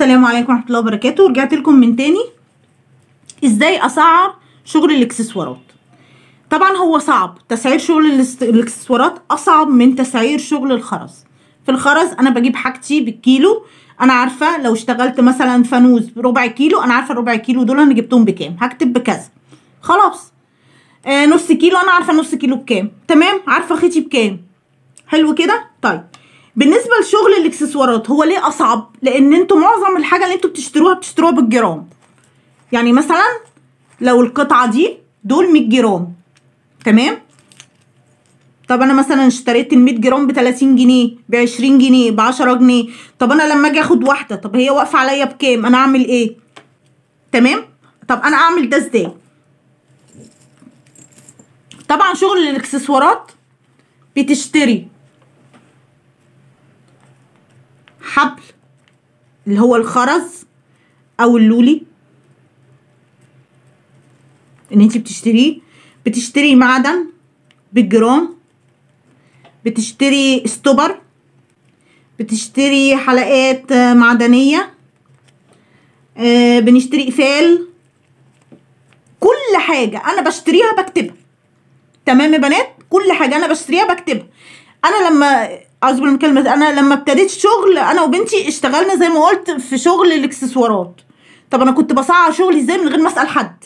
السلام عليكم ورحمه الله وبركاته رجعت لكم من تاني ازاي اسعر شغل الاكسسوارات طبعا هو صعب تسعير شغل الاس- الاكسسوارات اصعب من تسعير شغل الخرز في الخرز انا بجيب حاجتي بالكيلو انا عارفه لو اشتغلت مثلا فانوس بربع كيلو انا عارفه الربع كيلو دول انا جبتهم بكام هكتب بكذا خلاص آه نص كيلو انا عارفه نص كيلو بكام تمام عارفه خيطي بكام حلو كده طيب بالنسبه لشغل الاكسسوارات هو ليه اصعب لان انتوا معظم الحاجه اللي انتوا بتشتروها بتشتروها بالجرام يعني مثلا لو القطعه دي دول 100 جرام تمام طب انا مثلا اشتريت ال 100 جرام ب 30 جنيه ب 20 جنيه ب 10 جنيه طب انا لما اجي اخد واحده طب هي واقفه عليا بكام انا اعمل ايه تمام طب انا اعمل ده ازاي طبعا شغل الاكسسوارات بتشتري حبل اللي هو الخرز او اللولي ان انت بتشتريه بتشتري معدن بالجرام بتشتري استوبر بتشتري حلقات آه، معدنية آه، بنشتري قفال كل حاجة أنا بشتريها بكتبها تمام يا بنات كل حاجة أنا بشتريها بكتبها أنا لما أعوذ بالله من كلمة أنا لما ابتديت شغل أنا وبنتي اشتغلنا زي ما قلت في شغل الإكسسوارات طب أنا كنت بسعر شغلي إزاي من غير ما أسأل حد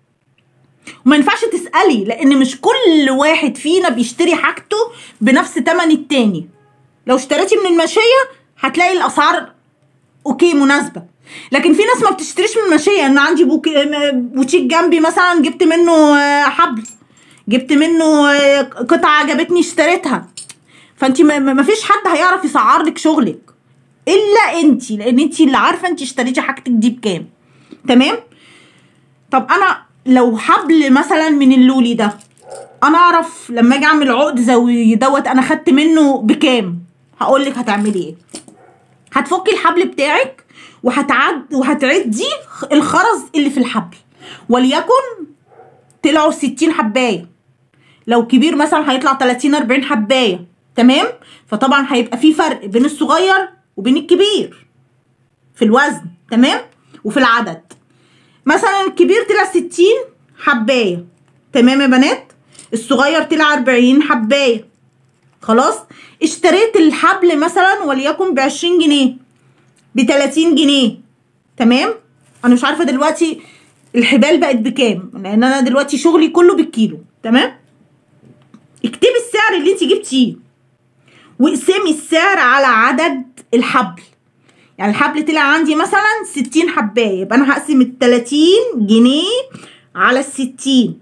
وما ينفعش تسألي لأن مش كل واحد فينا بيشتري حاجته بنفس تمن التاني لو اشتريتي من الماشية هتلاقي الأسعار أوكي مناسبة لكن في ناس ما بتشتريش من الماشية أنا عندي بوكي بوتيك جنبي مثلا جبت منه آه، حبل جبت منه آه، قطعة عجبتني اشتريتها فانت ما ما فيش حد هيعرف يسعر لك شغلك الا انت لان انت اللي عارفه انت اشتريتي حاجتك دي بكام تمام طب انا لو حبل مثلا من اللولي ده انا اعرف لما اجي اعمل عقد زي دوت انا خدت منه بكام هقول لك هتعملي ايه هتفكي الحبل بتاعك وهتعد وهتعدي الخرز اللي في الحبل وليكن طلعوا 60 حبايه لو كبير مثلا هيطلع 30 40 حبايه تمام فطبعا هيبقى في فرق بين الصغير وبين الكبير في الوزن تمام وفي العدد مثلا الكبير طلع 60 حبايه تمام يا بنات الصغير طلع 40 حبايه خلاص اشتريت الحبل مثلا وليكن ب 20 جنيه ب 30 جنيه تمام انا مش عارفه دلوقتي الحبال بقت بكام لان انا دلوقتي شغلي كله بالكيلو تمام اكتبي السعر اللي انت جبتيه واقسمي السعر على عدد الحبل يعني الحبل طلع عندي مثلا 60 حبايه يبقى انا هقسم ال 30 جنيه على ال 60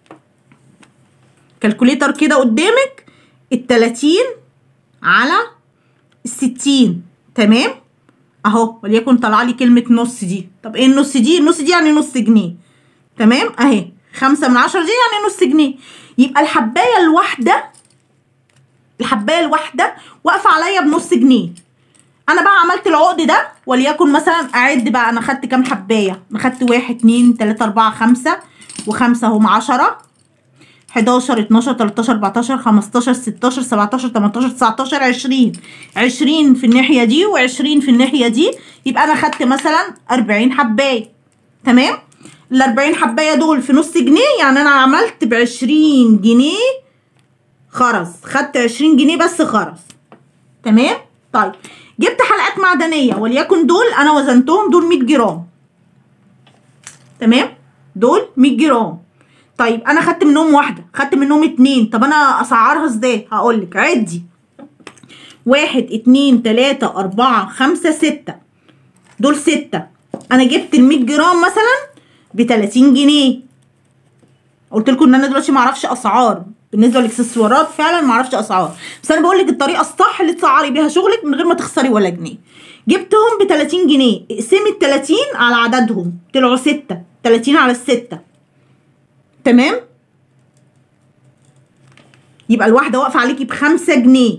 كالكوليتر كده قدامك ال 30 على ال 60 تمام اهو وليكن طلع لي كلمه نص دي طب ايه النص دي النص دي يعني نص جنيه تمام اهي خمسة من عشرة دي يعني نص جنيه يبقى الحبايه الواحده الحبايه الواحده واقفه عليا بنص جنيه انا بقى عملت العقد ده وليكن مثلا اعد بقى انا خدت كام حبايه انا خدت واحد اتنين تلاته اربعه خمسه وخمسه هم عشره 11 12 13 14 15 16 17 18 19 20 20 في الناحيه دي و20 في الناحيه دي يبقى انا خدت مثلا 40 حبايه تمام ال 40 حبايه دول في نص جنيه يعني انا عملت ب 20 جنيه خرز خدت 20 جنيه بس خرز تمام طيب جبت حلقات معدنيه وليكن دول انا وزنتهم دول 100 جرام تمام دول 100 جرام طيب انا خدت منهم واحده خدت منهم اتنين طب انا اسعرها ازاي هقولك عدي واحد اتنين تلاته اربعه خمسه سته دول سته انا جبت ال 100 جرام مثلا ب 30 جنيه قلت لكم ان انا دلوقتي ما اعرفش اسعار بالنسبه للاكسسوارات فعلا ما اعرفش اسعار بس انا بقول لك الطريقه الصح اللي تسعري بيها شغلك من غير ما تخسري ولا جنيه جبتهم ب 30 جنيه اقسمي ال 30 على عددهم طلعوا 6 30 على الستة تمام يبقى الواحده واقفه عليكي بخمسة جنيه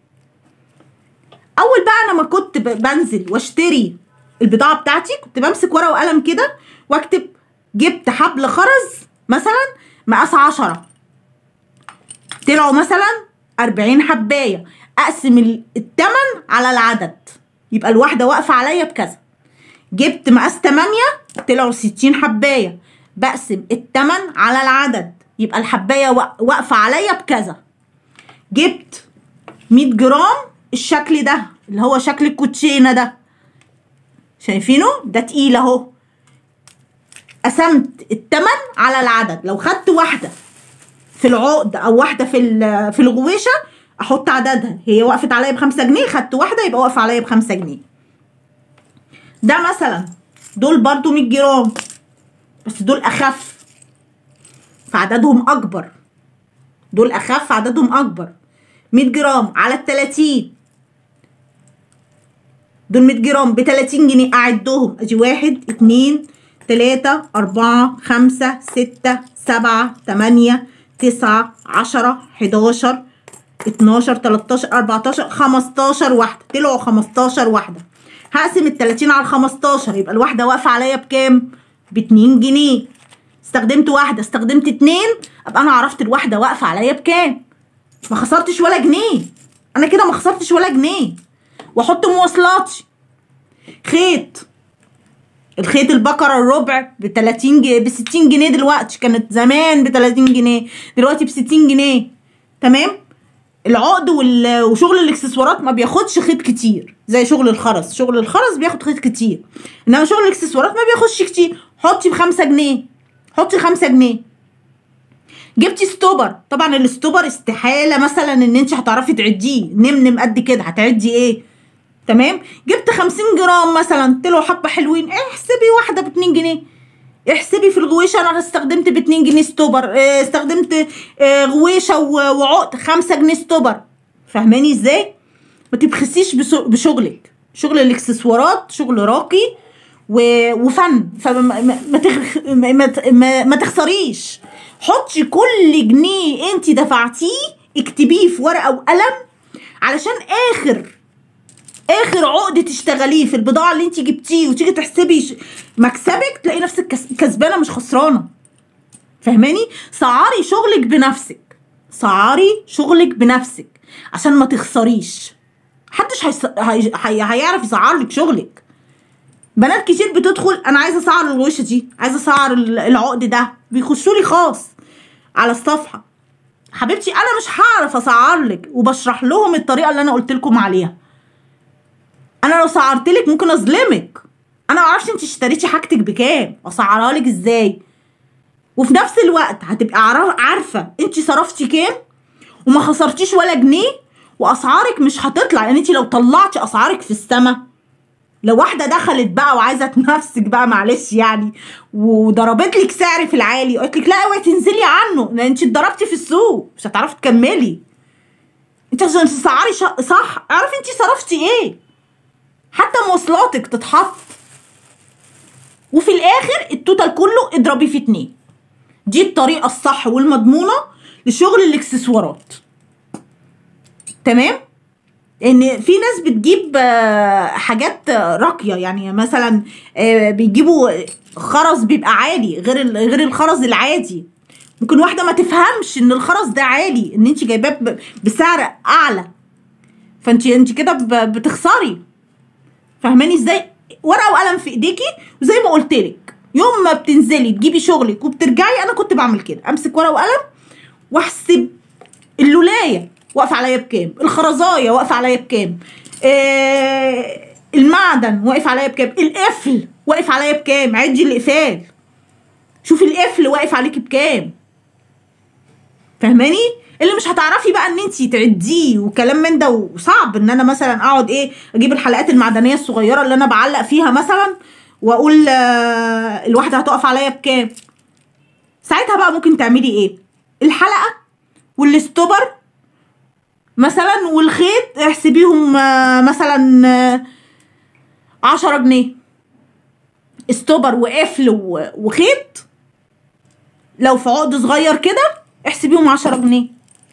اول بقى انا ما كنت ب- بنزل واشتري البضاعه بتاعتي كنت بمسك ورقه وقلم كده واكتب جبت حبل خرز مثلا مقاس عشرة طلعوا مثلا أربعين حباية أقسم ال- التمن على العدد يبقى الواحدة واقفة عليا بكذا جبت مقاس 8 طلعوا 60 حبايه بقسم التمن على العدد يبقى الحبايه وا- واقفه عليا بكذا جبت 100 جرام الشكل ده اللي هو شكل الكوتشينه ده شايفينه ده تقيل اهو قسمت التمن على العدد لو خدت واحده في العقد او واحده في ال- في الغويشه احط عددها هي وقفت عليا بخمسة جنيه خدت واحده يبقى واقفه عليا بخمسة جنيه ده مثلا دول برضو 100 جرام بس دول اخف فعددهم اكبر دول اخف عددهم اكبر 100 جرام على ال 30 دول 100 جرام ب 30 جنيه اعدهم ادي واحد اتنين تلاتة أربعة خمسة ستة سبعة تمانية تسعة عشرة حداشر اتناشر تلاتاشر أربعتاشر خمستاشر واحدة طلعوا خمستاشر واحدة هقسم التلاتين على الخمستاشر يبقى الواحدة واقفة عليا بكام؟ باتنين جنيه استخدمت واحدة استخدمت اتنين أبقى أنا عرفت الواحدة واقفة عليا بكام ما خسرتش ولا جنيه أنا كده ما خسرتش ولا جنيه واحط مواصلاتي خيط الخيط البقرة الربع ب 30 جنيه ب 60 جنيه دلوقتي كانت زمان ب 30 جنيه دلوقتي ب 60 جنيه تمام العقد وال- وشغل الاكسسوارات ما بياخدش خيط كتير زي شغل الخرز شغل الخرز بياخد خيط كتير انما شغل الاكسسوارات ما بياخدش كتير حطي بخمسة جنيه حطي خمسة جنيه جبتي ستوبر طبعا الستوبر استحالة مثلا ان انت هتعرفي تعديه نمنم قد كده هتعدي ايه تمام جبت 50 جرام مثلا طلعوا حبه حلوين احسبي واحده ب 2 جنيه احسبي في الغويشه انا استخدمت ب 2 جنيه ستوبر اه، استخدمت اه، غويشه و- وعقد 5 جنيه ستوبر فاهماني ازاي ما تبخسيش بسو- بشغلك شغل الاكسسوارات شغل راقي و- وفن فما ما- ما تخ- ما- ما- ما- ما تخسريش حطي كل جنيه انت دفعتيه اكتبيه في ورقه وقلم علشان اخر اخر عقد تشتغليه في البضاعه اللي انت جبتيه وتيجي تحسبي ش- مكسبك تلاقي نفسك كس- كسبانه مش خسرانه فاهماني سعري شغلك بنفسك سعري شغلك بنفسك عشان ما تخسريش محدش هيس... هي... هي... هيعرف يسعر لك شغلك بنات كتير بتدخل انا عايزه اسعر الوشه دي عايزه اسعر ال- العقد ده بيخشوا لي خاص على الصفحه حبيبتي انا مش هعرف اسعر لك وبشرح لهم الطريقه اللي انا قلت لكم عليها انا لو سعرت لك ممكن اظلمك انا ما اعرفش انت اشتريتي حاجتك بكام اسعرها لك ازاي وفي نفس الوقت هتبقى عار- عارفه انت صرفتي كام وما خسرتيش ولا جنيه واسعارك مش هتطلع لان انت لو طلعتي اسعارك في السما لو واحده دخلت بقى وعايزه تنافسك بقى معلش يعني وضربت لك سعر في العالي وقالت لك لا اوعي تنزلي عنه لان انت اتضربتي في السوق مش هتعرفي تكملي انت عشان تسعري شا- صح اعرفي انت صرفتي ايه حتى مواصلاتك تتحط وفي الاخر التوتال كله اضربي في اتنين دي الطريقه الصح والمضمونه لشغل الاكسسوارات تمام ان في ناس بتجيب آه، حاجات آه، راقيه يعني مثلا آه، بيجيبوا خرز بيبقى عالي غير ال- غير الخرز العادي ممكن واحده ما تفهمش ان الخرز ده عالي ان انت جايباه ب- بسعر اعلى فانت انت كده ب- بتخسري فاهماني ازاي ورقه وقلم في ايديكي وزي ما قلت لك يوم ما بتنزلي تجيبي شغلك وبترجعي انا كنت بعمل كده امسك ورقه وقلم واحسب اللولايه واقفه عليا بكام الخرزايه واقفه عليا بكام آه المعدن واقف عليا بكام القفل واقف عليا بكام عدي الاقفال شوفي القفل واقف عليكي بكام فاهماني اللي مش هتعرفي بقى ان انت تعديه وكلام من ده وصعب ان انا مثلا اقعد ايه اجيب الحلقات المعدنيه الصغيره اللي انا بعلق فيها مثلا واقول آه، الواحده هتقف عليا بكام ساعتها بقى ممكن تعملي ايه الحلقه والستوبر مثلا والخيط احسبيهم آه، مثلا آه، عشرة جنيه استوبر وقفل و- وخيط لو في عقد صغير كده احسبيهم عشرة جنيه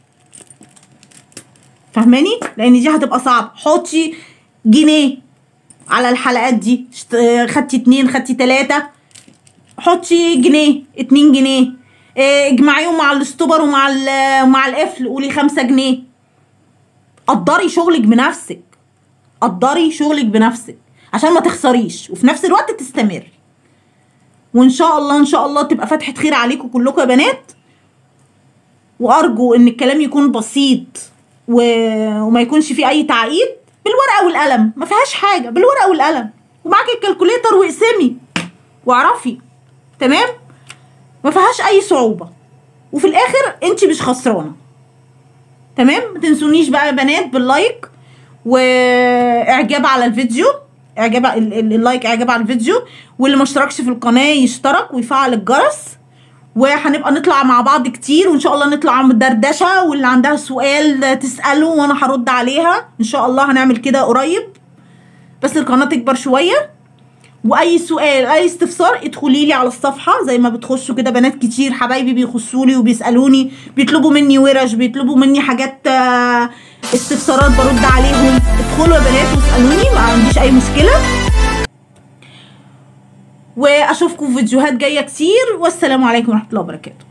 فاهماني لان دي هتبقى صعب حطي جنيه على الحلقات دي اشت- خدتي اتنين خدتي تلاتة حطي جنيه اتنين جنيه اه، اجمعيهم مع الاستوبر ومع ال- ومع القفل قولي خمسة جنيه قدري شغلك بنفسك قدري شغلك بنفسك عشان ما تخسريش وفي نفس الوقت تستمر وان شاء الله ان شاء الله تبقى فتحه خير عليكم كلكم يا بنات وارجو ان الكلام يكون بسيط و... وما يكونش فيه اي تعقيد بالورقه والقلم ما فيهاش حاجه بالورقه والقلم ومعاكي الكالكوليتر واقسمي واعرفي تمام ما فيهاش اي صعوبه وفي الاخر انت مش خسرانه تمام ما تنسونيش بقى يا بنات باللايك واعجاب على الفيديو اعجاب ال- ال- اللايك اعجاب على الفيديو واللي ما اشتركش في القناه يشترك ويفعل الجرس وهنبقى نطلع مع بعض كتير وان شاء الله نطلع دردشه واللي عندها سؤال تساله وانا هرد عليها ان شاء الله هنعمل كده قريب بس القناه تكبر شويه واي سؤال اي استفسار ادخلي لي على الصفحه زي ما بتخشوا كده بنات كتير حبايبي بيخشوا لي وبيسالوني بيطلبوا مني ورش بيطلبوا مني حاجات آه، استفسارات برد عليهم ادخلوا يا بنات واسالوني ما عنديش اي مشكله واشوفكم في فيديوهات جايه كتير والسلام عليكم ورحمه الله وبركاته